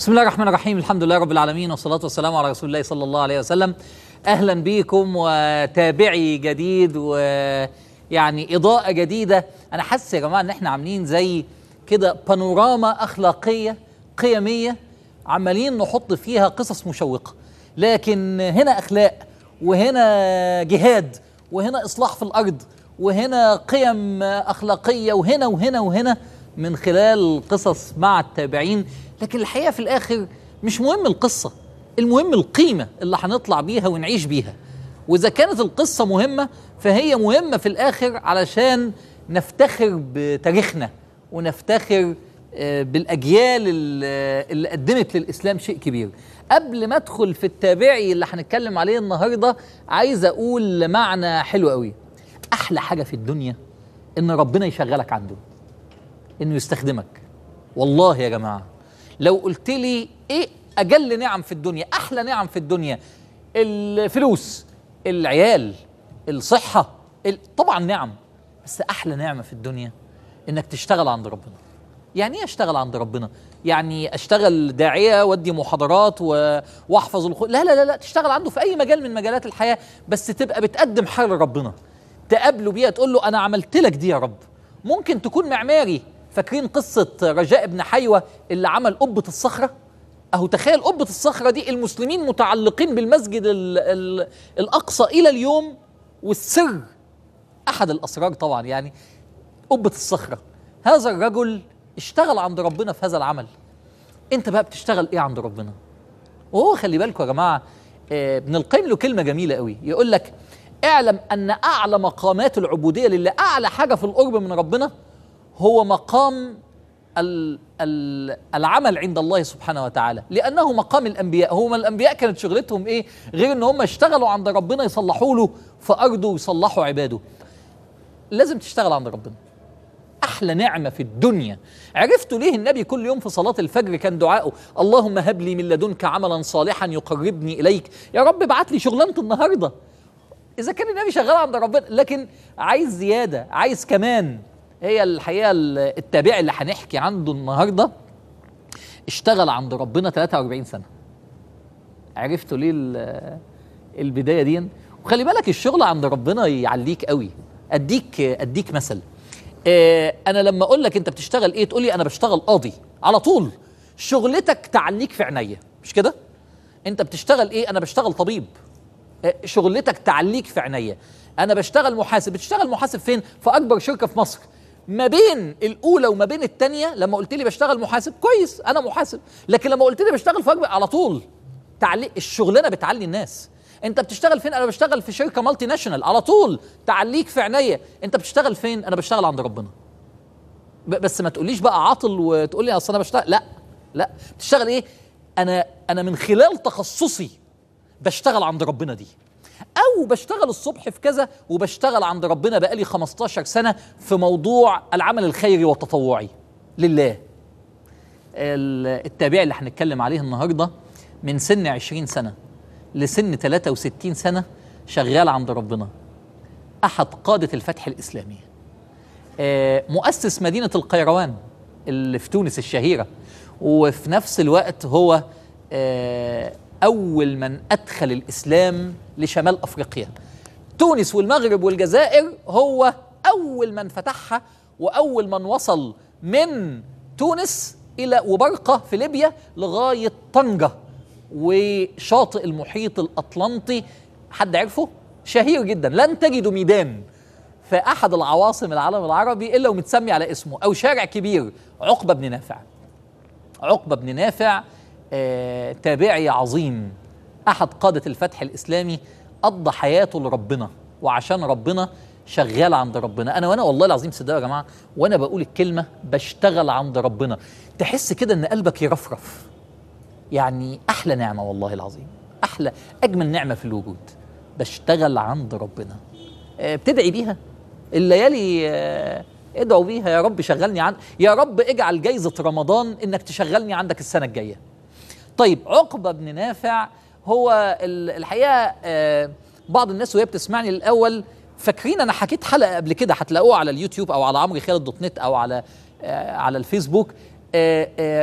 بسم الله الرحمن الرحيم الحمد لله رب العالمين والصلاة والسلام على رسول الله صلى الله عليه وسلم أهلا بيكم وتابعي جديد ويعني إضاءة جديدة أنا حاسس يا جماعة إن إحنا عاملين زي كده بانوراما أخلاقية قيمية عمالين نحط فيها قصص مشوقة لكن هنا أخلاق وهنا جهاد وهنا إصلاح في الأرض وهنا قيم أخلاقية وهنا وهنا وهنا من خلال قصص مع التابعين لكن الحقيقه في الاخر مش مهم القصه المهم القيمه اللي هنطلع بيها ونعيش بيها واذا كانت القصه مهمه فهي مهمه في الاخر علشان نفتخر بتاريخنا ونفتخر بالاجيال اللي قدمت للاسلام شيء كبير قبل ما ادخل في التابعي اللي هنتكلم عليه النهارده عايز اقول معنى حلو قوي احلى حاجه في الدنيا ان ربنا يشغلك عنده انه يستخدمك والله يا جماعه لو قلت لي ايه اجل نعم في الدنيا احلى نعم في الدنيا الفلوس العيال الصحه طبعا نعم بس احلى نعمه في الدنيا انك تشتغل عند ربنا يعني ايه اشتغل عند ربنا يعني اشتغل داعيه وادي محاضرات و... واحفظ الخ... لا لا لا لا تشتغل عنده في اي مجال من مجالات الحياه بس تبقى بتقدم حاجه لربنا تقابله بيها تقول له انا عملت لك دي يا رب ممكن تكون معماري فاكرين قصة رجاء بن حيوة اللي عمل قبة الصخرة؟ أهو تخيل قبة الصخرة دي المسلمين متعلقين بالمسجد ال ال الأقصى إلى اليوم والسر أحد الأسرار طبعا يعني قبة الصخرة هذا الرجل اشتغل عند ربنا في هذا العمل أنت بقى بتشتغل إيه عند ربنا؟ وهو خلي بالكم يا جماعة آه ابن القيم له كلمة جميلة قوي يقول لك اعلم أن أعلى مقامات العبودية لله أعلى حاجة في القرب من ربنا هو مقام ال ال العمل عند الله سبحانه وتعالى لانه مقام الانبياء هم الانبياء كانت شغلتهم ايه غير ان هم اشتغلوا عند ربنا يصلحوا له في ارضه ويصلحوا عباده لازم تشتغل عند ربنا احلى نعمه في الدنيا عرفتوا ليه النبي كل يوم في صلاه الفجر كان دعائه اللهم هب لي من لدنك عملا صالحا يقربني اليك يا رب ابعت لي شغلانه النهارده اذا كان النبي شغال عند ربنا لكن عايز زياده عايز كمان هي الحقيقه التابعي اللي هنحكي عنده النهارده اشتغل عند ربنا 43 سنه عرفتوا ليه البدايه دي وخلي بالك الشغل عند ربنا يعليك قوي اديك اديك مثل اه انا لما اقول لك انت بتشتغل ايه تقول لي انا بشتغل قاضي على طول شغلتك تعليك في عينيا مش كده انت بتشتغل ايه انا بشتغل طبيب اه شغلتك تعليك في عينيا انا بشتغل محاسب بتشتغل محاسب فين في اكبر شركه في مصر ما بين الاولى وما بين الثانيه لما قلت لي بشتغل محاسب كويس انا محاسب لكن لما قلت لي بشتغل في اكبر على طول تعليق الشغلانه بتعلي الناس انت بتشتغل فين انا بشتغل في شركه مالتي ناشونال على طول تعليك في عينيا انت بتشتغل فين انا بشتغل عند ربنا بس ما تقوليش بقى عاطل وتقول لي اصل انا بشتغل لا لا بتشتغل ايه انا انا من خلال تخصصي بشتغل عند ربنا دي او بشتغل الصبح في كذا وبشتغل عند ربنا بقالي 15 سنه في موضوع العمل الخيري والتطوعي لله التابعي اللي هنتكلم عليه النهارده من سن 20 سنه لسن 63 سنه شغال عند ربنا احد قاده الفتح الاسلامي مؤسس مدينه القيروان اللي في تونس الشهيره وفي نفس الوقت هو أول من أدخل الإسلام لشمال أفريقيا تونس والمغرب والجزائر هو أول من فتحها وأول من وصل من تونس إلى وبرقة في ليبيا لغاية طنجة وشاطئ المحيط الأطلنطي حد عرفه؟ شهير جدا لن تجدوا ميدان في أحد العواصم العالم العربي إلا ومتسمي على اسمه أو شارع كبير عقبة بن نافع عقبة بن نافع آه تابعي عظيم احد قاده الفتح الاسلامي قضى حياته لربنا وعشان ربنا شغال عند ربنا انا وانا والله العظيم صدق يا جماعه وانا بقول الكلمه بشتغل عند ربنا تحس كده ان قلبك يرفرف يعني احلى نعمه والله العظيم احلى اجمل نعمه في الوجود بشتغل عند ربنا آه بتدعي بيها الليالي آه ادعوا بيها يا رب شغلني عند يا رب اجعل جايزه رمضان انك تشغلني عندك السنه الجايه طيب عقبه بن نافع هو الحقيقه آه بعض الناس وهي بتسمعني الاول فاكرين انا حكيت حلقه قبل كده هتلاقوها على اليوتيوب او على عمرو خالد دوت نت او على آه على الفيسبوك آه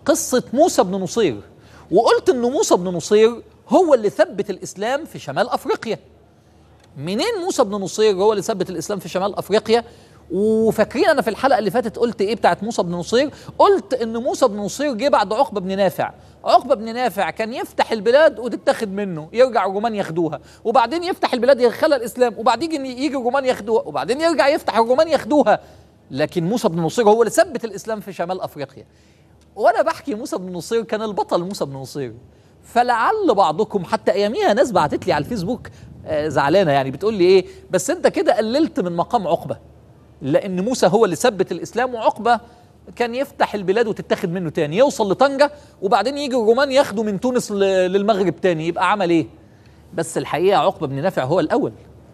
قصه موسى بن نصير وقلت ان موسى بن نصير هو اللي ثبت الاسلام في شمال افريقيا منين موسى بن نصير هو اللي ثبت الاسلام في شمال افريقيا وفاكرين انا في الحلقه اللي فاتت قلت ايه بتاعت موسى بن نصير قلت ان موسى بن نصير جه بعد عقبه بن نافع عقبه بن نافع كان يفتح البلاد وتتاخد منه يرجع الرومان ياخدوها وبعدين يفتح البلاد يدخلها الاسلام وبعدين يجي الرومان ياخدوها وبعدين يرجع يفتح الرومان ياخدوها لكن موسى بن نصير هو اللي ثبت الاسلام في شمال افريقيا وانا بحكي موسى بن نصير كان البطل موسى بن نصير فلعل بعضكم حتى اياميها ناس بعتت لي على الفيسبوك آه، زعلانه يعني بتقول لي ايه بس انت كده قللت من مقام عقبه لان موسى هو اللي ثبت الاسلام وعقبه كان يفتح البلاد وتتاخد منه تاني يوصل لطنجة وبعدين يجي الرومان ياخدوا من تونس ل- للمغرب تاني يبقى عمل ايه بس الحقيقة عقبة بن نافع هو الأول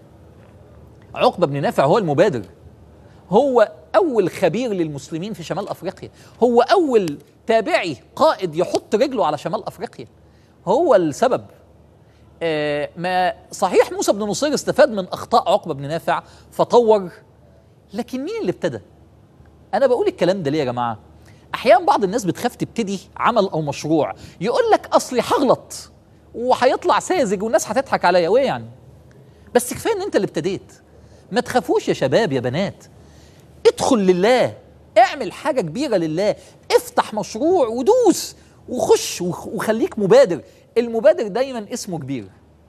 عقبة بن نافع هو المبادر هو أول خبير للمسلمين في شمال أفريقيا هو أول تابعي قائد يحط رجله على شمال أفريقيا هو السبب آه، ما صحيح موسى بن نصير استفاد من أخطاء عقبة بن نافع فطور لكن مين اللي ابتدى انا بقول الكلام ده ليه يا جماعه احيانا بعض الناس بتخاف تبتدي عمل او مشروع يقول لك اصلي هغلط وهيطلع ساذج والناس هتضحك عليا وايه يعني بس كفايه ان انت اللي ابتديت ما تخافوش يا شباب يا بنات ادخل لله اعمل حاجه كبيره لله افتح مشروع ودوس وخش وخ- وخليك مبادر المبادر دايما اسمه كبير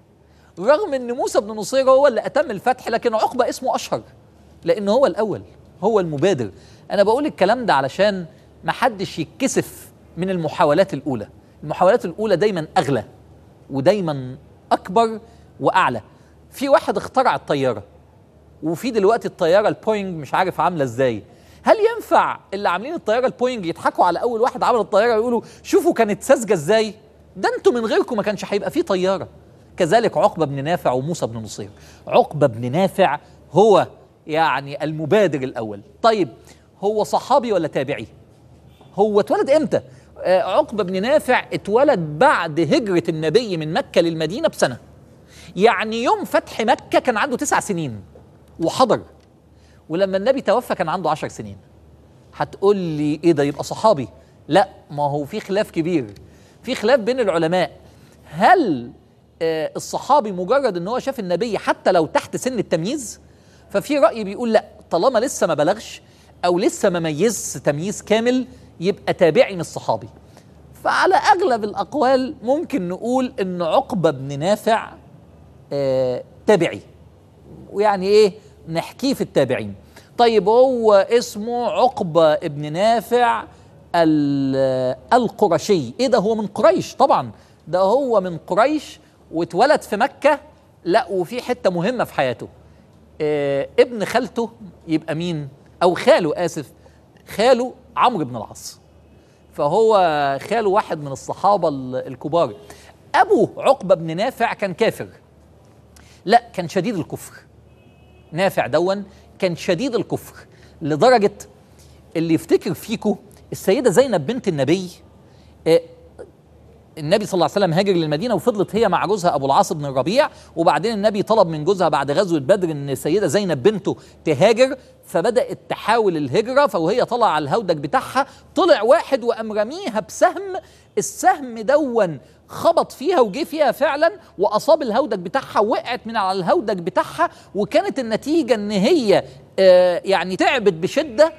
رغم ان موسى بن نصير هو اللي اتم الفتح لكن عقبه اسمه اشهر لان هو الاول هو المبادر انا بقول الكلام ده علشان ما حدش يتكسف من المحاولات الاولى المحاولات الاولى دايما اغلى ودايما اكبر واعلى في واحد اخترع الطياره وفي دلوقتي الطياره البوينج مش عارف عامله ازاي هل ينفع اللي عاملين الطياره البوينج يضحكوا على اول واحد عمل الطياره يقولوا شوفوا كانت ساذجه ازاي ده انتوا من غيركم ما كانش هيبقى فيه طياره كذلك عقبه بن نافع وموسى بن نصير عقبه بن نافع هو يعني المبادر الاول طيب هو صحابي ولا تابعي هو اتولد امتى آه، عقبه بن نافع اتولد بعد هجره النبي من مكه للمدينه بسنه يعني يوم فتح مكه كان عنده تسع سنين وحضر ولما النبي توفى كان عنده عشر سنين هتقول لي ايه ده يبقى صحابي لا ما هو في خلاف كبير في خلاف بين العلماء هل آه، الصحابي مجرد ان هو شاف النبي حتى لو تحت سن التمييز ففي رأي بيقول لا طالما لسه ما بلغش او لسه ما ميزش تمييز كامل يبقى تابعي من الصحابي فعلى اغلب الاقوال ممكن نقول ان عقبه بن نافع آه، تابعي ويعني ايه نحكيه في التابعين طيب هو اسمه عقبة ابن نافع ال- القرشي ايه ده هو من قريش طبعا ده هو من قريش واتولد في مكة لا وفي حتة مهمة في حياته آه ابن خالته يبقى مين او خاله اسف خاله عمرو بن العاص فهو خاله واحد من الصحابة ال- الكبار ابو عقبة بن نافع كان كافر لا كان شديد الكفر نافع دون كان شديد الكفر لدرجة اللي يفتكر فيكو السيدة زينب بنت النبي آه، النبي صلى الله عليه وسلم هاجر للمدينة وفضلت هي مع جوزها أبو العاص بن الربيع وبعدين النبي طلب من جوزها بعد غزوة بدر إن السيدة زينب بنته تهاجر فبدأت تحاول الهجرة فوهي طلع على الهودج بتاعها طلع واحد وقام رميها بسهم السهم دون خبط فيها وجه فيها فعلا واصاب الهودج بتاعها وقعت من على الهودج بتاعها وكانت النتيجه ان هي آه، يعني تعبت بشده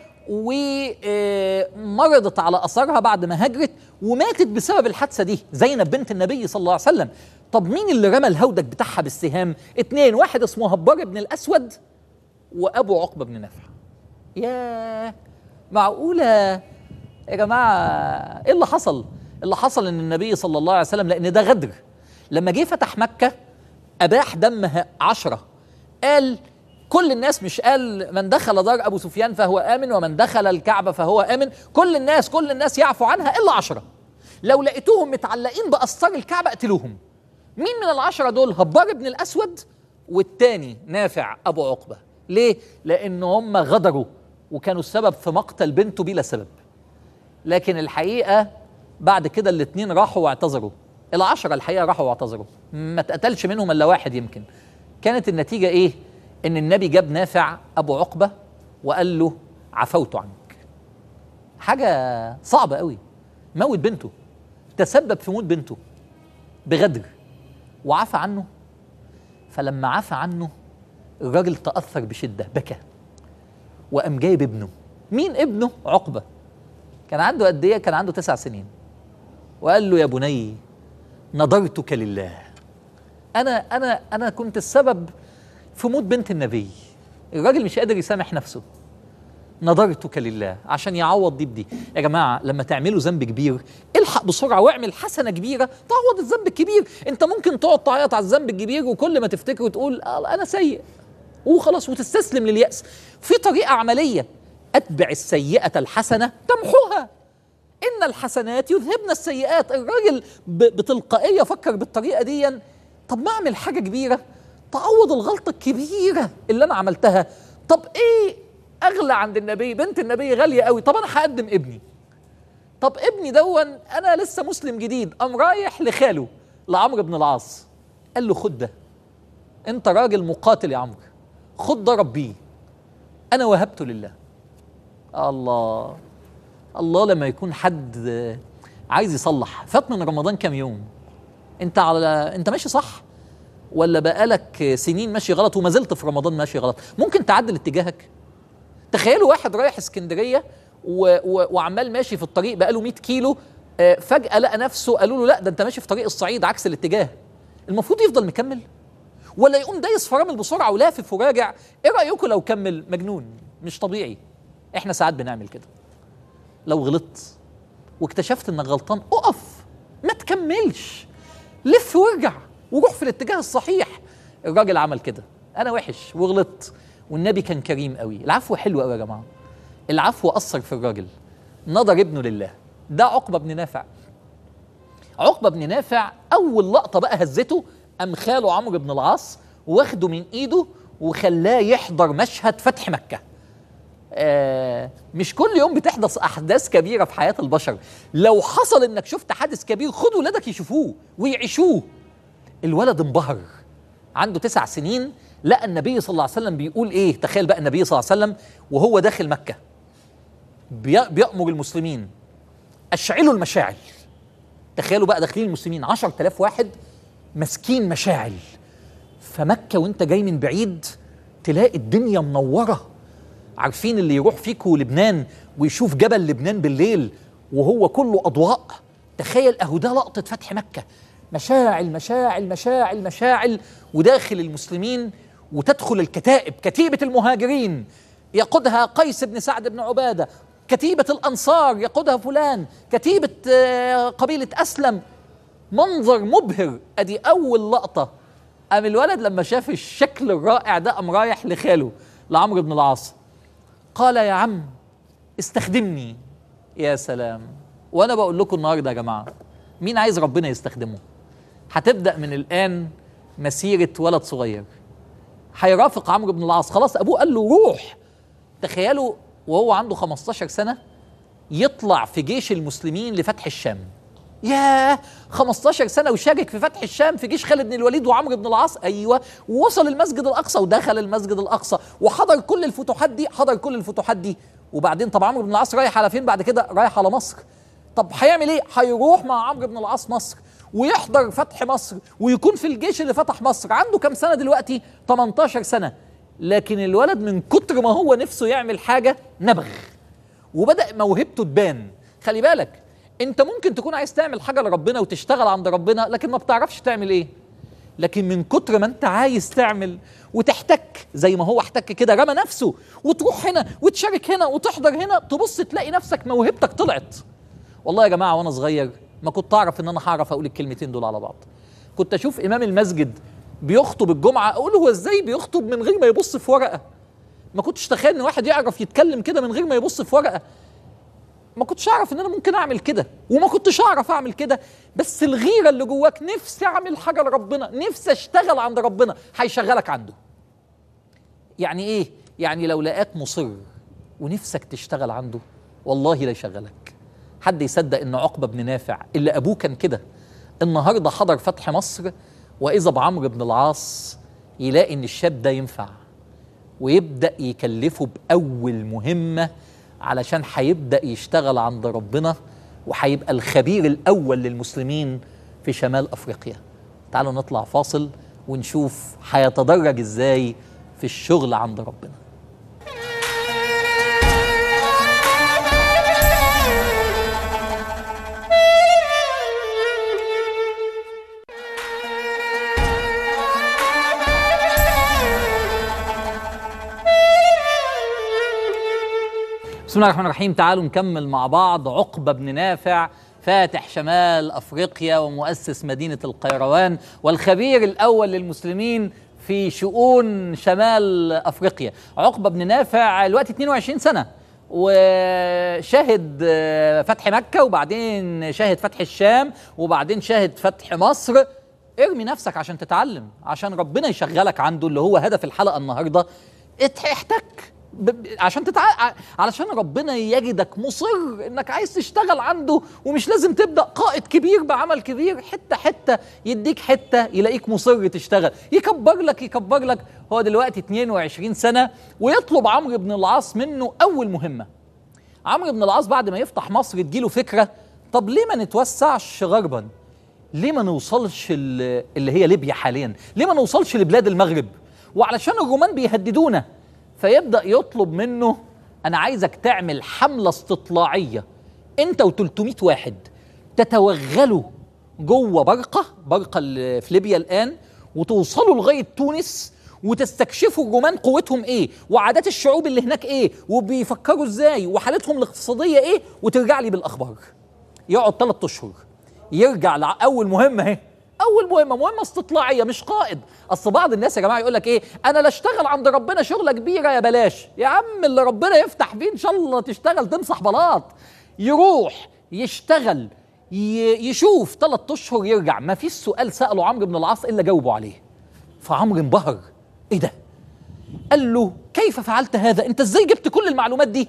ومرضت على اثرها بعد ما هاجرت وماتت بسبب الحادثه دي زينب بنت النبي صلى الله عليه وسلم طب مين اللي رمى الهودج بتاعها بالسهام اتنين واحد اسمه هبار بن الاسود وابو عقبه بن نافع ياه معقوله يا جماعه ايه اللي حصل اللي حصل ان النبي صلى الله عليه وسلم لان ده غدر لما جه فتح مكه اباح دم عشره قال كل الناس مش قال من دخل دار ابو سفيان فهو امن ومن دخل الكعبه فهو امن كل الناس كل الناس يعفو عنها الا عشره لو لقيتوهم متعلقين باستار الكعبه اقتلوهم مين من العشره دول هبار بن الاسود والتاني نافع ابو عقبه ليه لان هم غدروا وكانوا السبب في مقتل بنته بلا سبب لكن الحقيقه بعد كده الاثنين راحوا واعتذروا العشرة الحقيقة راحوا واعتذروا ما اتقتلش منهم إلا واحد يمكن كانت النتيجة إيه إن النبي جاب نافع أبو عقبة وقال له عفوت عنك حاجة صعبة قوي موت بنته تسبب في موت بنته بغدر وعفى عنه فلما عفى عنه الراجل تأثر بشدة بكى وقام جايب ابنه مين ابنه عقبة كان عنده قد ايه كان عنده تسع سنين وقال له يا بني نظرتك لله انا انا انا كنت السبب في موت بنت النبي الراجل مش قادر يسامح نفسه نظرتك لله عشان يعوض دي بدي يا جماعه لما تعملوا ذنب كبير الحق بسرعه واعمل حسنه كبيره تعوض الذنب الكبير انت ممكن تقعد تعيط على الذنب الكبير وكل ما تفتكر وتقول آه انا سيء وخلاص وتستسلم للياس في طريقه عمليه اتبع السيئه الحسنه تمحوها ان الحسنات يذهبن السيئات الراجل ب- بتلقائيه فكر بالطريقه دي طب ما اعمل حاجه كبيره تعوض الغلطه الكبيره اللي انا عملتها طب ايه اغلى عند النبي بنت النبي غاليه قوي طب انا هقدم ابني طب ابني دون انا لسه مسلم جديد قام رايح لخاله لعمرو بن العاص قال له خد ده انت راجل مقاتل يا عمرو خد ده ربيه انا وهبته لله الله الله لما يكون حد عايز يصلح فات من رمضان كام يوم انت على انت ماشي صح ولا بقالك سنين ماشي غلط وما زلت في رمضان ماشي غلط ممكن تعدل اتجاهك تخيلوا واحد رايح اسكندريه و... و... وعمال ماشي في الطريق بقاله 100 كيلو آه، فجاه لقى نفسه قالوا له لا ده انت ماشي في طريق الصعيد عكس الاتجاه المفروض يفضل مكمل ولا يقوم دايس فرامل بسرعه ولافف وراجع ايه رايكم لو كمل مجنون مش طبيعي احنا ساعات بنعمل كده لو غلطت واكتشفت انك غلطان اقف ما تكملش لف وارجع وروح في الاتجاه الصحيح الراجل عمل كده انا وحش وغلطت والنبي كان كريم قوي العفو حلو قوي يا جماعه العفو اثر في الراجل نظر ابنه لله ده عقبه بن نافع عقبه بن نافع اول لقطه بقى هزته قام خاله عمرو بن العاص واخده من ايده وخلاه يحضر مشهد فتح مكه آه مش كل يوم بتحدث احداث كبيره في حياه البشر لو حصل انك شفت حادث كبير خد ولادك يشوفوه ويعيشوه الولد انبهر عنده تسع سنين لقى النبي صلى الله عليه وسلم بيقول ايه تخيل بقى النبي صلى الله عليه وسلم وهو داخل مكه بي- بيأمر المسلمين اشعلوا المشاعل تخيلوا بقى داخلين المسلمين عشر تلاف واحد ماسكين مشاعل فمكة وانت جاي من بعيد تلاقي الدنيا منورة عارفين اللي يروح فيكوا لبنان ويشوف جبل لبنان بالليل وهو كله أضواء تخيل أهو ده لقطة فتح مكة مشاعل مشاعل مشاعل مشاعل وداخل المسلمين وتدخل الكتائب كتيبة المهاجرين يقودها قيس بن سعد بن عبادة كتيبة الأنصار يقودها فلان كتيبة آه، قبيلة أسلم منظر مبهر ادي اول لقطه قام الولد لما شاف الشكل الرائع ده قام رايح لخاله لعمرو بن العاص قال يا عم استخدمني يا سلام وانا بقول لكم النهارده يا جماعه مين عايز ربنا يستخدمه هتبدا من الان مسيره ولد صغير هيرافق عمرو بن العاص خلاص ابوه قال له روح تخيلوا وهو عنده 15 سنه يطلع في جيش المسلمين لفتح الشام ياه 15 سنة وشارك في فتح الشام في جيش خالد بن الوليد وعمرو بن العاص أيوة ووصل المسجد الأقصى ودخل المسجد الأقصى وحضر كل الفتوحات دي حضر كل الفتوحات دي وبعدين طب عمرو بن العاص رايح على فين بعد كده رايح على مصر طب هيعمل ايه هيروح مع عمرو بن العاص مصر ويحضر فتح مصر ويكون في الجيش اللي فتح مصر عنده كام سنة دلوقتي 18 سنة لكن الولد من كتر ما هو نفسه يعمل حاجة نبغ وبدأ موهبته تبان خلي بالك انت ممكن تكون عايز تعمل حاجة لربنا وتشتغل عند ربنا لكن ما بتعرفش تعمل ايه لكن من كتر ما انت عايز تعمل وتحتك زي ما هو احتك كده رمى نفسه وتروح هنا وتشارك هنا وتحضر هنا تبص تلاقي نفسك موهبتك طلعت والله يا جماعة وانا صغير ما كنت اعرف ان انا هعرف اقول الكلمتين دول على بعض كنت اشوف امام المسجد بيخطب الجمعة اقول هو ازاي بيخطب من غير ما يبص في ورقة ما كنتش تخيل ان واحد يعرف يتكلم كده من غير ما يبص في ورقة ما كنتش اعرف ان انا ممكن اعمل كده وما كنتش اعرف اعمل كده بس الغيره اللي جواك نفسي اعمل حاجه لربنا نفسي اشتغل عند ربنا هيشغلك عنده يعني ايه يعني لو لقاك مصر ونفسك تشتغل عنده والله لا يشغلك حد يصدق ان عقبه بن نافع اللي ابوه كان كده النهارده حضر فتح مصر واذا بعمرو بن العاص يلاقي ان الشاب ده ينفع ويبدا يكلفه باول مهمه علشان هيبدا يشتغل عند ربنا وهيبقى الخبير الاول للمسلمين في شمال افريقيا تعالوا نطلع فاصل ونشوف هيتدرج ازاي في الشغل عند ربنا بسم الله الرحمن الرحيم تعالوا نكمل مع بعض عقبة بن نافع فاتح شمال افريقيا ومؤسس مدينه القيروان والخبير الاول للمسلمين في شؤون شمال افريقيا عقبه بن نافع الوقت 22 سنه وشاهد فتح مكه وبعدين شاهد فتح الشام وبعدين شاهد فتح مصر ارمي نفسك عشان تتعلم عشان ربنا يشغلك عنده اللي هو هدف الحلقه النهارده احتك ب... عشان تتع... علشان ربنا يجدك مصر انك عايز تشتغل عنده ومش لازم تبدا قائد كبير بعمل كبير حته حته يديك حته يلاقيك مصر تشتغل يكبر لك يكبر لك هو دلوقتي 22 سنه ويطلب عمرو بن العاص منه اول مهمه عمرو بن العاص بعد ما يفتح مصر تجيله فكره طب ليه ما نتوسعش غربا ليه ما نوصلش اللي هي ليبيا حاليا ليه ما نوصلش لبلاد المغرب وعلشان الرومان بيهددونا فيبدا يطلب منه انا عايزك تعمل حمله استطلاعيه انت و300 واحد تتوغلوا جوه برقه برقه اللي في ليبيا الان وتوصلوا لغايه تونس وتستكشفوا الرومان قوتهم ايه وعادات الشعوب اللي هناك ايه وبيفكروا ازاي وحالتهم الاقتصاديه ايه وترجع لي بالاخبار يقعد ثلاث اشهر يرجع لاول مهمه اهي اول مهمه مهمه استطلاعيه مش قائد اصل بعض الناس يا جماعه يقول لك ايه انا لا اشتغل عند ربنا شغله كبيره يا بلاش يا عم اللي ربنا يفتح فيه ان شاء الله تشتغل تمسح بلاط يروح يشتغل يشوف ثلاث اشهر يرجع ما فيش سؤال ساله عمرو بن العاص الا جاوبوا عليه فعمرو انبهر ايه ده قال له كيف فعلت هذا انت ازاي جبت كل المعلومات دي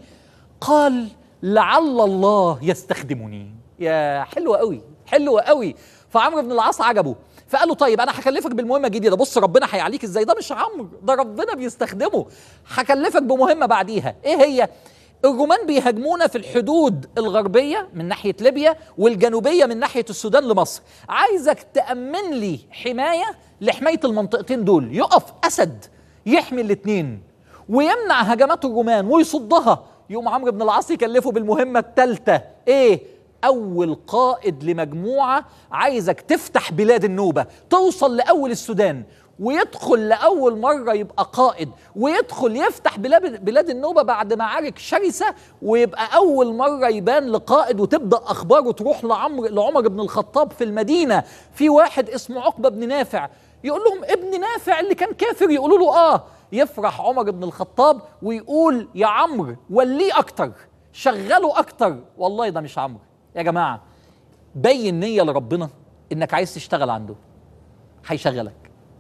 قال لعل الله يستخدمني يا حلوه قوي حلوه قوي فعمرو بن العاص عجبه فقال له طيب انا هكلفك بالمهمه الجديده بص ربنا هيعليك ازاي ده مش عمرو ده ربنا بيستخدمه هكلفك بمهمه بعديها ايه هي الرومان بيهاجمونا في الحدود الغربيه من ناحيه ليبيا والجنوبيه من ناحيه السودان لمصر عايزك تامن لي حمايه لحمايه المنطقتين دول يقف اسد يحمي الاثنين ويمنع هجمات الرومان ويصدها يقوم عمرو بن العاص يكلفه بالمهمه الثالثه ايه أول قائد لمجموعة عايزك تفتح بلاد النوبة توصل لأول السودان ويدخل لأول مرة يبقى قائد ويدخل يفتح بلاد, بلاد النوبة بعد معارك شرسة ويبقى أول مرة يبان لقائد وتبدأ أخباره تروح لعمر, لعمر بن الخطاب في المدينة في واحد اسمه عقبة بن نافع يقول لهم ابن نافع اللي كان كافر يقولوا له آه يفرح عمر بن الخطاب ويقول يا عمرو وليه أكتر شغله أكتر والله ده مش عمرو يا جماعه بين نيه لربنا انك عايز تشتغل عنده هيشغلك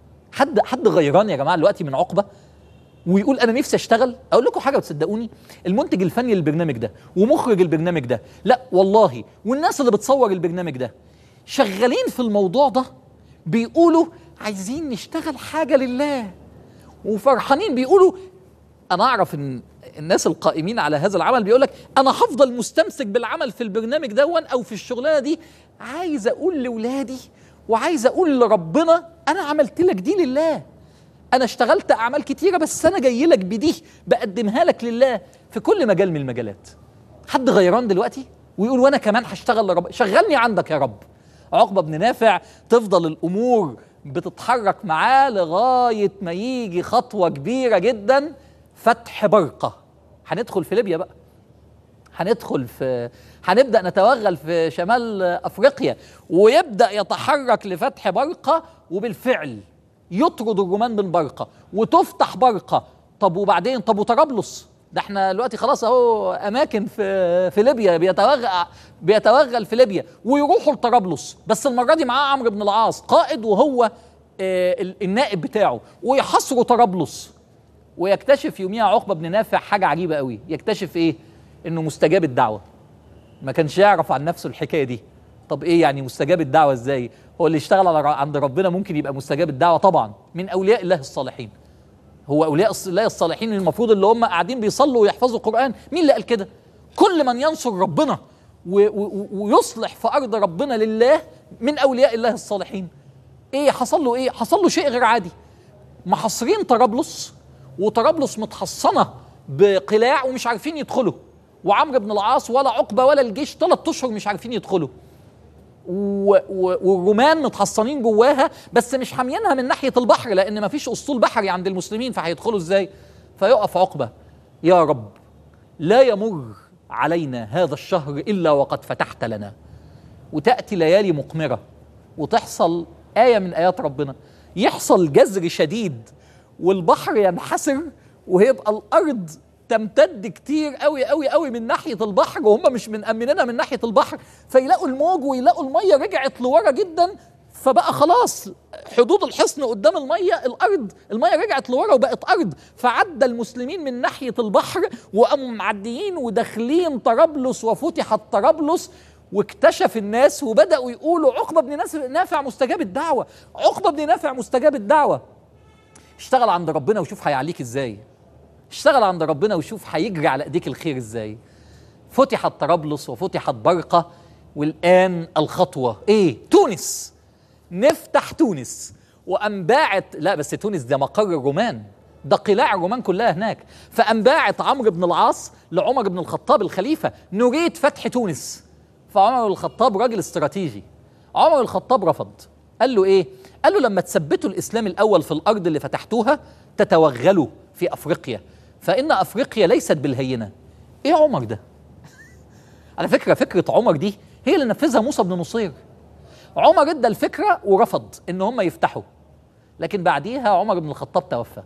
حد حد غيران يا جماعه دلوقتي من عقبه ويقول انا نفسي اشتغل اقول لكم حاجه وتصدقوني المنتج الفني للبرنامج ده ومخرج البرنامج ده لا والله والناس اللي بتصور البرنامج ده شغالين في الموضوع ده بيقولوا عايزين نشتغل حاجه لله وفرحانين بيقولوا انا اعرف ان الناس القائمين على هذا العمل بيقول لك انا هفضل مستمسك بالعمل في البرنامج دون او في الشغلانه دي عايز اقول لاولادي وعايز اقول لربنا انا عملت لك دي لله انا اشتغلت اعمال كتيره بس انا جاي لك بدي بقدمها لك لله في كل مجال من المجالات حد غيران دلوقتي ويقول وانا كمان هشتغل لرب شغلني عندك يا رب عقبه بن نافع تفضل الامور بتتحرك معاه لغايه ما يجي خطوه كبيره جدا فتح برقه هندخل في ليبيا بقى هندخل في هنبدا نتوغل في شمال افريقيا ويبدا يتحرك لفتح برقه وبالفعل يطرد الرومان من برقه وتفتح برقه طب وبعدين طب وطرابلس ده احنا دلوقتي خلاص اهو اماكن في في ليبيا بيتوغل بيتوغل في ليبيا ويروحوا لطرابلس بس المره دي معاه عمرو بن العاص قائد وهو آه النائب بتاعه ويحاصروا طرابلس ويكتشف يوميها عقبه بن نافع حاجه عجيبه قوي يكتشف ايه انه مستجاب الدعوه ما كانش يعرف عن نفسه الحكايه دي طب ايه يعني مستجاب الدعوه ازاي هو اللي اشتغل على عند ربنا ممكن يبقى مستجاب الدعوه طبعا من اولياء الله الصالحين هو اولياء الله الصالحين المفروض اللي هم قاعدين بيصلوا ويحفظوا القران مين اللي قال كده كل من ينصر ربنا ويصلح في ارض ربنا لله من اولياء الله الصالحين ايه حصل له ايه حصل له شيء غير عادي محاصرين طرابلس وطرابلس متحصنه بقلاع ومش عارفين يدخلوا وعمرو بن العاص ولا عقبه ولا الجيش ثلاث اشهر مش عارفين يدخلوا والرومان متحصنين جواها بس مش حاميينها من ناحيه البحر لان ما فيش اسطول بحري عند المسلمين فهيدخلوا ازاي فيقف عقبه يا رب لا يمر علينا هذا الشهر الا وقد فتحت لنا وتاتي ليالي مقمره وتحصل ايه من ايات ربنا يحصل جزر شديد والبحر ينحسر وهيبقى الارض تمتد كتير قوي قوي قوي من ناحيه البحر وهم مش من امننا من ناحيه البحر فيلاقوا الموج ويلاقوا الميه رجعت لورا جدا فبقى خلاص حدود الحصن قدام الميه الارض الميه رجعت لورا وبقت ارض فعدى المسلمين من ناحيه البحر وقاموا معديين وداخلين طرابلس وفتحت طرابلس واكتشف الناس وبداوا يقولوا عقبه بن نافع مستجاب الدعوه عقبه بن نافع مستجاب الدعوه اشتغل عند ربنا وشوف هيعليك ازاي اشتغل عند ربنا وشوف هيجري على ايديك الخير ازاي فتحت طرابلس وفتحت برقه والان الخطوه ايه تونس نفتح تونس وقام باعت لا بس تونس ده مقر الرومان ده قلاع الرومان كلها هناك فقام باعت عمرو بن العاص لعمر بن الخطاب الخليفه نريد فتح تونس فعمر بن الخطاب راجل استراتيجي عمر الخطاب رفض قال له ايه قال له لما تثبتوا الاسلام الاول في الارض اللي فتحتوها تتوغلوا في افريقيا فان افريقيا ليست بالهينه ايه عمر ده على فكره فكره عمر دي هي اللي نفذها موسى بن نصير عمر ادى الفكره ورفض ان هم يفتحوا لكن بعديها عمر بن الخطاب توفى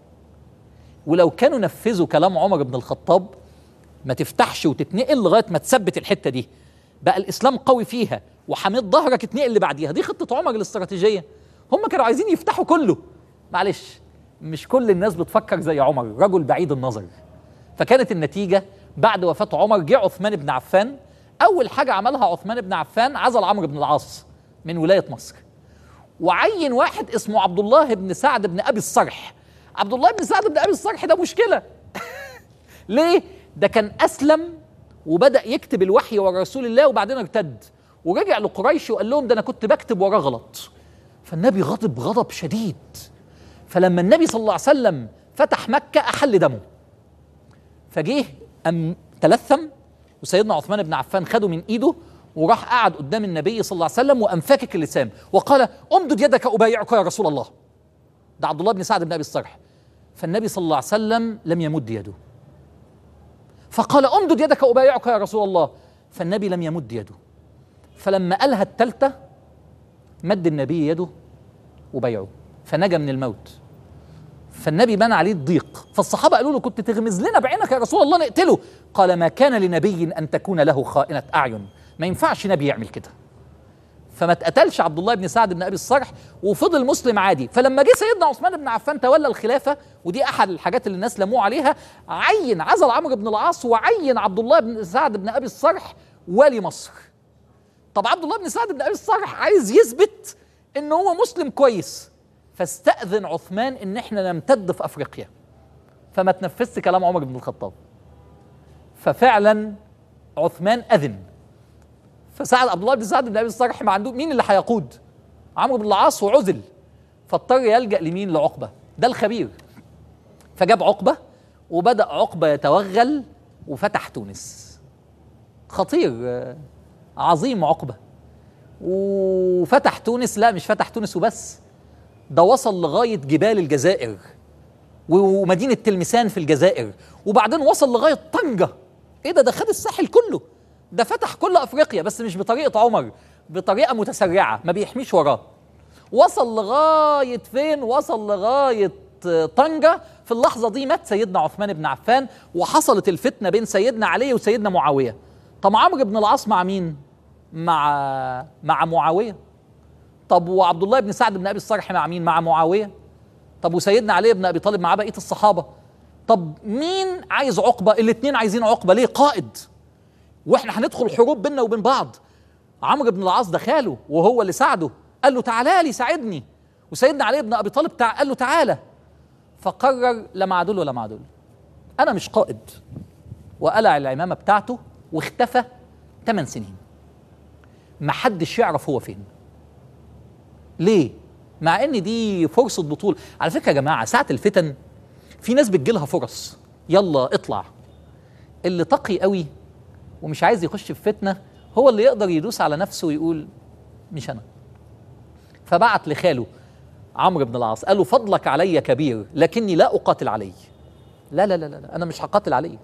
ولو كانوا نفذوا كلام عمر بن الخطاب ما تفتحش وتتنقل لغايه ما تثبت الحته دي بقى الاسلام قوي فيها وحميت ظهرك اتنقل اللي بعديها دي خطه عمر الاستراتيجيه هم كانوا عايزين يفتحوا كله معلش مش كل الناس بتفكر زي عمر رجل بعيد النظر فكانت النتيجه بعد وفاه عمر جه عثمان بن عفان اول حاجه عملها عثمان بن عفان عزل عمرو بن العاص من ولايه مصر وعين واحد اسمه عبد الله بن سعد بن ابي الصرح عبد الله بن سعد بن ابي الصرح ده مشكله ليه ده كان اسلم وبدا يكتب الوحي ورا رسول الله وبعدين ارتد ورجع لقريش وقال لهم ده انا كنت بكتب وراه غلط فالنبي غضب غضب شديد فلما النبي صلى الله عليه وسلم فتح مكه احل دمه فجه ام تلثم وسيدنا عثمان بن عفان خده من ايده وراح قعد قدام النبي صلى الله عليه وسلم وقام فاكك اللسان وقال امدد يدك ابايعك يا رسول الله ده عبد الله بن سعد بن ابي الصرح فالنبي صلى الله عليه وسلم لم يمد يده فقال امدد يدك ابايعك يا رسول الله فالنبي لم يمد يده فلما قالها الثالثه مد النبي يده وبايعه فنجا من الموت فالنبي بنى عليه الضيق فالصحابة قالوا له كنت تغمز لنا بعينك يا رسول الله نقتله قال ما كان لنبي أن تكون له خائنة أعين ما ينفعش نبي يعمل كده فما اتقتلش عبد الله بن سعد بن ابي الصرح وفضل مسلم عادي فلما جه سيدنا عثمان بن عفان تولى الخلافه ودي احد الحاجات اللي الناس لموه عليها عين عزل عمرو بن العاص وعين عبد الله بن سعد بن ابي الصرح والي مصر طب عبد الله بن سعد بن ابي الصرح عايز يثبت ان هو مسلم كويس فاستأذن عثمان ان احنا نمتد في افريقيا فما تنفذش كلام عمر بن الخطاب ففعلا عثمان اذن فسعد عبد الله بن سعد بن ابي الصرح ما عنده مين اللي هيقود عمرو بن العاص وعزل فاضطر يلجا لمين لعقبه ده الخبير فجاب عقبه وبدا عقبه يتوغل وفتح تونس خطير عظيم عقبه وفتح تونس لا مش فتح تونس وبس ده وصل لغايه جبال الجزائر ومدينه تلمسان في الجزائر وبعدين وصل لغايه طنجه ايه ده ده خد الساحل كله ده فتح كل افريقيا بس مش بطريقه عمر بطريقه متسرعه ما بيحميش وراه وصل لغايه فين وصل لغايه طنجة في اللحظة دي مات سيدنا عثمان بن عفان وحصلت الفتنة بين سيدنا علي وسيدنا معاوية طب عمرو بن العاص مع مين؟ مع مع معاوية طب وعبد الله بن سعد بن أبي الصرح مع مين؟ مع معاوية طب وسيدنا علي بن أبي طالب مع بقية الصحابة طب مين عايز عقبة؟ الاتنين عايزين عقبة ليه؟ قائد واحنا هندخل حروب بيننا وبين بعض عمرو بن العاص ده خاله وهو اللي ساعده قال له تعالى لي ساعدني وسيدنا علي بن ابي طالب تع... قال له تعالى فقرر لا مع دول ولا مع دول انا مش قائد وقلع العمامه بتاعته واختفى ثمان سنين محدش يعرف هو فين ليه مع ان دي فرصه بطوله على فكره يا جماعه ساعه الفتن في ناس بتجيلها فرص يلا اطلع اللي تقي قوي ومش عايز يخش في فتنه هو اللي يقدر يدوس على نفسه ويقول مش انا فبعت لخاله عمرو بن العاص قال له فضلك علي كبير لكني لا اقاتل علي لا لا لا لا انا مش هقاتل عليه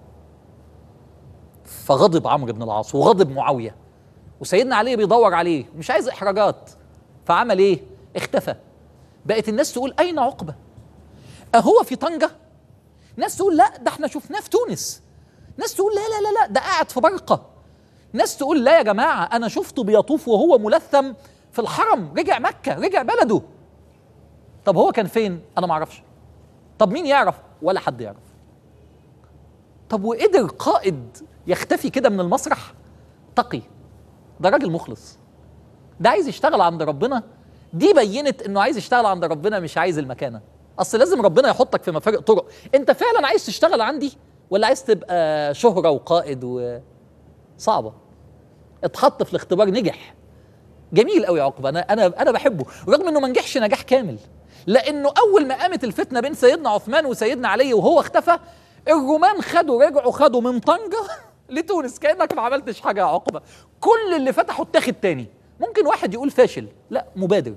فغضب عمرو بن العاص وغضب معاويه وسيدنا علي بيدور عليه مش عايز احراجات فعمل ايه اختفى بقت الناس تقول اين عقبه اهو في طنجه ناس تقول لا ده احنا شفناه في تونس ناس تقول لا لا لا لا ده قاعد في برقه ناس تقول لا يا جماعه انا شفته بيطوف وهو ملثم في الحرم رجع مكه رجع بلده طب هو كان فين انا ما اعرفش طب مين يعرف ولا حد يعرف طب وقدر قائد يختفي كده من المسرح تقي ده راجل مخلص ده عايز يشتغل عند ربنا دي بينت انه عايز يشتغل عند ربنا مش عايز المكانه اصل لازم ربنا يحطك في مفارق طرق انت فعلا عايز تشتغل عندي ولا عايز تبقى شهره وقائد وصعبه اتحط في الاختبار نجح جميل قوي عقبه انا انا انا بحبه رغم انه ما نجحش نجاح كامل لانه اول ما قامت الفتنه بين سيدنا عثمان وسيدنا علي وهو اختفى الرومان خدوا رجعوا خدوا من طنجه لتونس كانك ما عملتش حاجه يا عقبه كل اللي فتحوا اتاخد تاني ممكن واحد يقول فاشل لا مبادر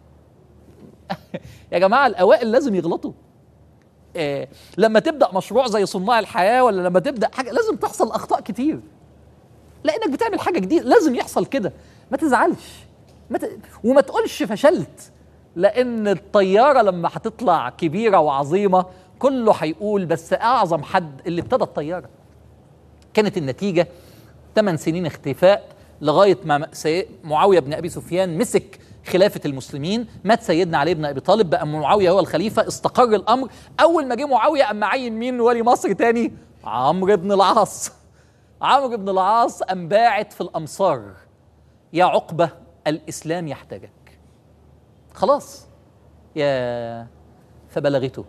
يا جماعه الاوائل لازم يغلطوا آه لما تبدا مشروع زي صناع الحياه ولا لما تبدا حاجه لازم تحصل اخطاء كتير لانك بتعمل حاجه جديده لازم يحصل كده ما تزعلش ما ت... وما تقولش فشلت لان الطياره لما هتطلع كبيره وعظيمه كله هيقول بس اعظم حد اللي ابتدى الطياره كانت النتيجه 8 سنين اختفاء لغايه ما معاويه بن ابي سفيان مسك خلافه المسلمين مات سيدنا علي بن ابي طالب بقى معاويه هو الخليفه استقر الامر اول ما جه معاويه قام معين مين ولي مصر تاني عمرو بن العاص عمرو بن العاص قام باعت في الامصار يا عقبه الاسلام يحتاجك خلاص يا فبلغته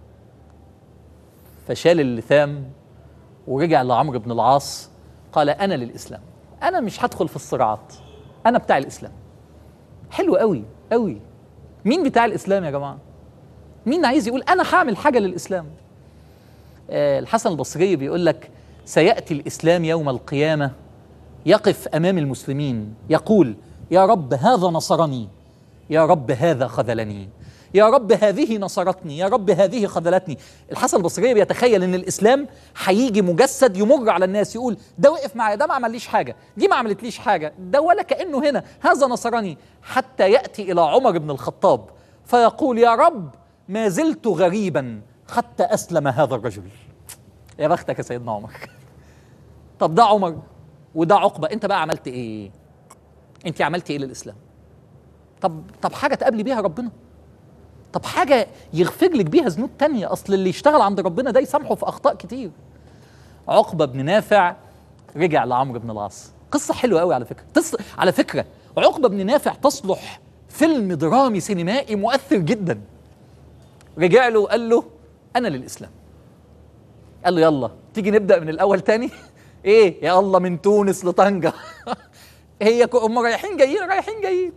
فشال اللثام ورجع لعمرو بن العاص قال انا للاسلام انا مش هدخل في الصراعات انا بتاع الاسلام حلو قوي قوي مين بتاع الاسلام يا جماعه مين عايز يقول انا هعمل حاجه للاسلام آه الحسن البصري بيقول لك سياتي الاسلام يوم القيامه يقف امام المسلمين يقول يا رب هذا نصرني يا رب هذا خذلني يا رب هذه نصرتني يا رب هذه خذلتني الحسن البصري بيتخيل ان الاسلام هيجي مجسد يمر على الناس يقول ده وقف معايا ده ما عمليش حاجه دي ما عملتليش حاجه ده ولا كانه هنا هذا نصرني حتى ياتي الى عمر بن الخطاب فيقول يا رب ما زلت غريبا حتى اسلم هذا الرجل يا بختك يا سيدنا عمر طب ده عمر وده عقبه انت بقى عملت ايه انت عملت ايه للاسلام طب طب حاجه تقابلي بيها ربنا طب حاجه يغفر لك بيها ذنوب تانية اصل اللي يشتغل عند ربنا ده يسامحه في اخطاء كتير عقبه بن نافع رجع لعمرو بن العاص قصه حلوه قوي على فكره تص... على فكره عقبه بن نافع تصلح فيلم درامي سينمائي مؤثر جدا رجع له وقال له انا للاسلام قال له يلا تيجي نبدا من الاول تاني ايه يا الله من تونس لطنجه هي هم رايحين جايين رايحين جايين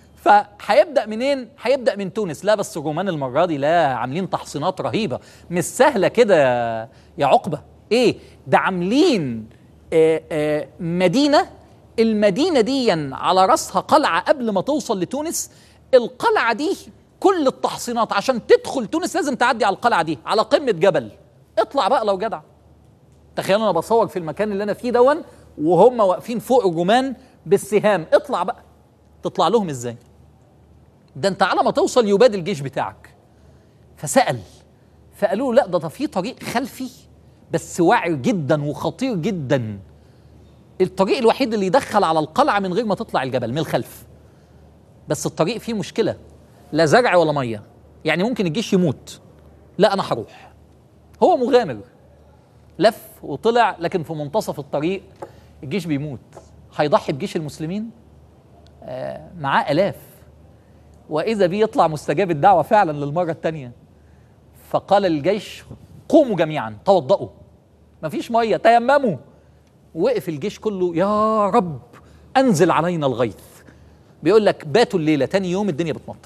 فهيبدا منين؟ هيبدا من تونس لا بس الرومان المره دي لا عاملين تحصينات رهيبه مش سهله كده يا عقبه ايه ده عاملين آآ آآ مدينه المدينه دي على راسها قلعه قبل ما توصل لتونس القلعه دي كل التحصينات عشان تدخل تونس لازم تعدي على القلعه دي على قمه جبل اطلع بقى لو جدع تخيلوا انا بصور في المكان اللي انا فيه دون وهم واقفين فوق الرومان بالسهام اطلع بقى تطلع لهم ازاي ده انت على ما توصل يباد الجيش بتاعك فسأل فقالوا له لا ده في طريق خلفي بس واعر جدا وخطير جدا الطريق الوحيد اللي يدخل على القلعة من غير ما تطلع الجبل من الخلف بس الطريق فيه مشكلة لا زرع ولا مية يعني ممكن الجيش يموت لا أنا هروح هو مغامر لف وطلع لكن في منتصف الطريق الجيش بيموت هيضحي بجيش المسلمين آه معاه آلاف وإذا بيه يطلع مستجاب الدعوة فعلا للمرة الثانية فقال للجيش قوموا جميعا توضأوا مفيش مية تيمموا وقف الجيش كله يا رب انزل علينا الغيث بيقول لك باتوا الليله تاني يوم الدنيا بتمطر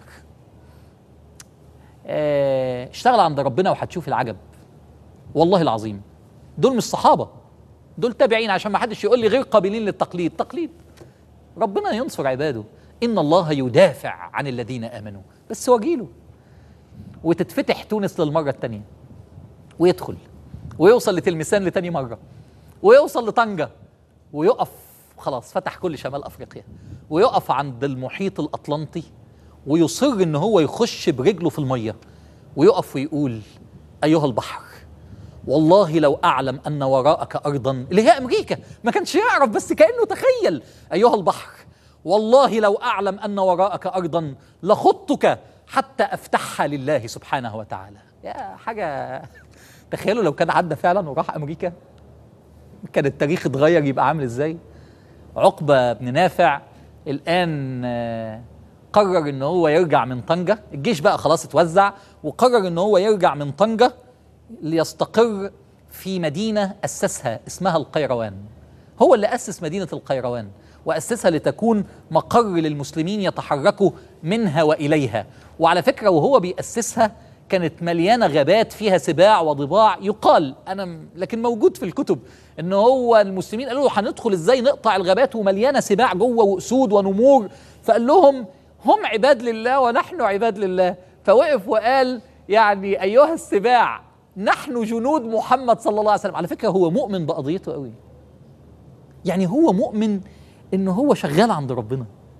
آه، اشتغل عند ربنا وهتشوف العجب والله العظيم دول مش صحابه دول تابعين عشان ما حدش يقول لي غير قابلين للتقليد تقليد ربنا ينصر عباده ان الله يدافع عن الذين امنوا بس واجيله وتتفتح تونس للمره الثانيه ويدخل ويوصل لتلمسان لتاني مره ويوصل لطنجه ويقف خلاص فتح كل شمال افريقيا ويقف عند المحيط الاطلنطي ويصر ان هو يخش برجله في الميه ويقف ويقول ايها البحر والله لو اعلم ان وراءك ارضا اللي هي امريكا ما كانش يعرف بس كانه تخيل ايها البحر والله لو اعلم ان وراءك ارضا لخضتك حتى افتحها لله سبحانه وتعالى يا حاجه تخيلوا لو كان عدى فعلا وراح امريكا كان التاريخ اتغير يبقى عامل ازاي عقبه بن نافع الان آه، قرر ان هو يرجع من طنجه الجيش بقى خلاص اتوزع وقرر ان هو يرجع من طنجه ليستقر في مدينه اسسها اسمها القيروان هو اللي اسس مدينه القيروان واسسها لتكون مقر للمسلمين يتحركوا منها واليها وعلى فكره وهو بياسسها كانت مليانه غابات فيها سباع وضباع يقال انا م- لكن موجود في الكتب ان هو المسلمين قالوا له هندخل ازاي نقطع الغابات ومليانه سباع جوه واسود ونمور فقال لهم هم عباد لله ونحن عباد لله فوقف وقال يعني ايها السباع نحن جنود محمد صلى الله عليه وسلم على فكره هو مؤمن بقضيته قوي يعني هو مؤمن ان هو شغال عند ربنا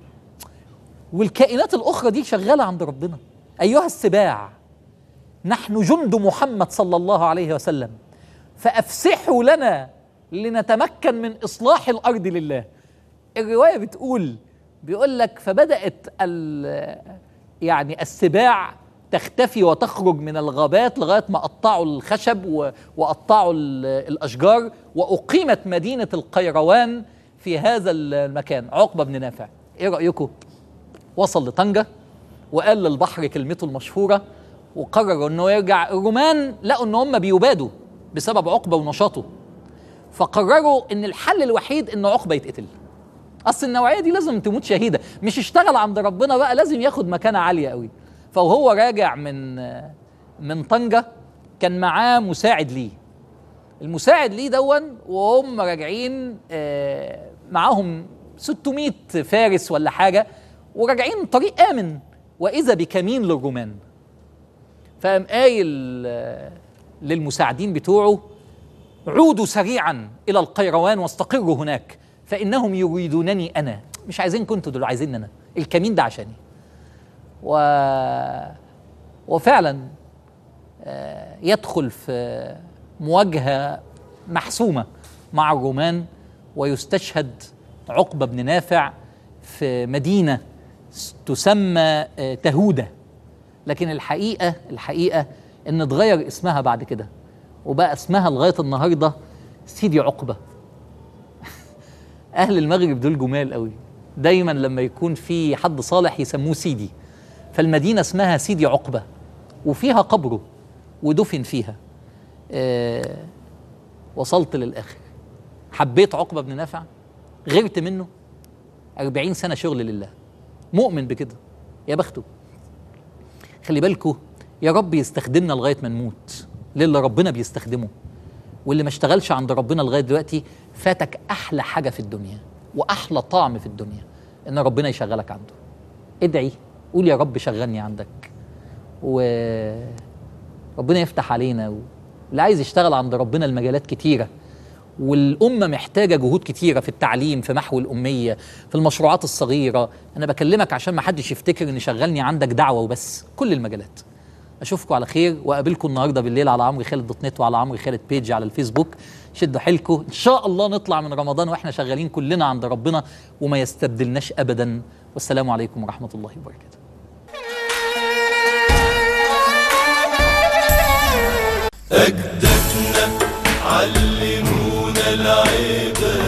والكائنات الاخرى دي شغاله عند ربنا ايها السباع نحن جند محمد صلى الله عليه وسلم فافسحوا لنا لنتمكن من اصلاح الارض لله الروايه بتقول بيقول لك فبدات ال يعني السباع تختفي وتخرج من الغابات لغايه ما قطعوا الخشب و- وقطعوا ال- الاشجار واقيمت مدينه القيروان في هذا المكان عقبه بن نافع ايه رايكم وصل لطنجه وقال للبحر كلمته المشهوره وقرر انه يرجع الرومان لقوا ان هم بيبادوا بسبب عقبه ونشاطه فقرروا ان الحل الوحيد ان عقبه يتقتل اصل النوعيه دي لازم تموت شهيده مش اشتغل عند ربنا بقى لازم ياخد مكانه عاليه قوي فوهو راجع من من طنجه كان معاه مساعد ليه المساعد ليه دون وهم راجعين آه، معاهم 600 فارس ولا حاجه وراجعين طريق امن واذا بكمين للرومان فقام قايل آه، للمساعدين بتوعه عودوا سريعا الى القيروان واستقروا هناك فانهم يريدونني انا مش عايزينكم انتوا دول عايزيني انا الكمين ده عشاني و... وفعلا آه، يدخل في مواجهه محسومه مع الرومان ويستشهد عقبه بن نافع في مدينه تسمى آه، تهوده لكن الحقيقه الحقيقه ان اتغير اسمها بعد كده وبقى اسمها لغايه النهارده سيدي عقبه اهل المغرب دول جمال قوي دايما لما يكون في حد صالح يسموه سيدي فالمدينه اسمها سيدي عقبه وفيها قبره ودفن فيها آه وصلت للاخر حبيت عقبه بن نافع غيرت منه أربعين سنه شغل لله مؤمن بكده يا بخته خلي بالكوا يا رب يستخدمنا لغايه ما نموت للي ربنا بيستخدمه واللي ما اشتغلش عند ربنا لغايه دلوقتي فاتك احلى حاجه في الدنيا واحلى طعم في الدنيا ان ربنا يشغلك عنده ادعي قول يا رب شغلني عندك وربنا يفتح علينا و... اللي عايز يشتغل عند ربنا المجالات كتيره والأمة محتاجة جهود كتيرة في التعليم في محو الأمية في المشروعات الصغيرة أنا بكلمك عشان ما حدش يفتكر إن شغلني عندك دعوة وبس كل المجالات أشوفكم على خير وأقابلكم النهاردة بالليل على عمرو خالد دوت نت وعلى عمرو خالد بيج على الفيسبوك شدوا حيلكم إن شاء الله نطلع من رمضان وإحنا شغالين كلنا عند ربنا وما يستبدلناش أبدا والسلام عليكم ورحمة الله وبركاته أجدادنا علمونا العبادة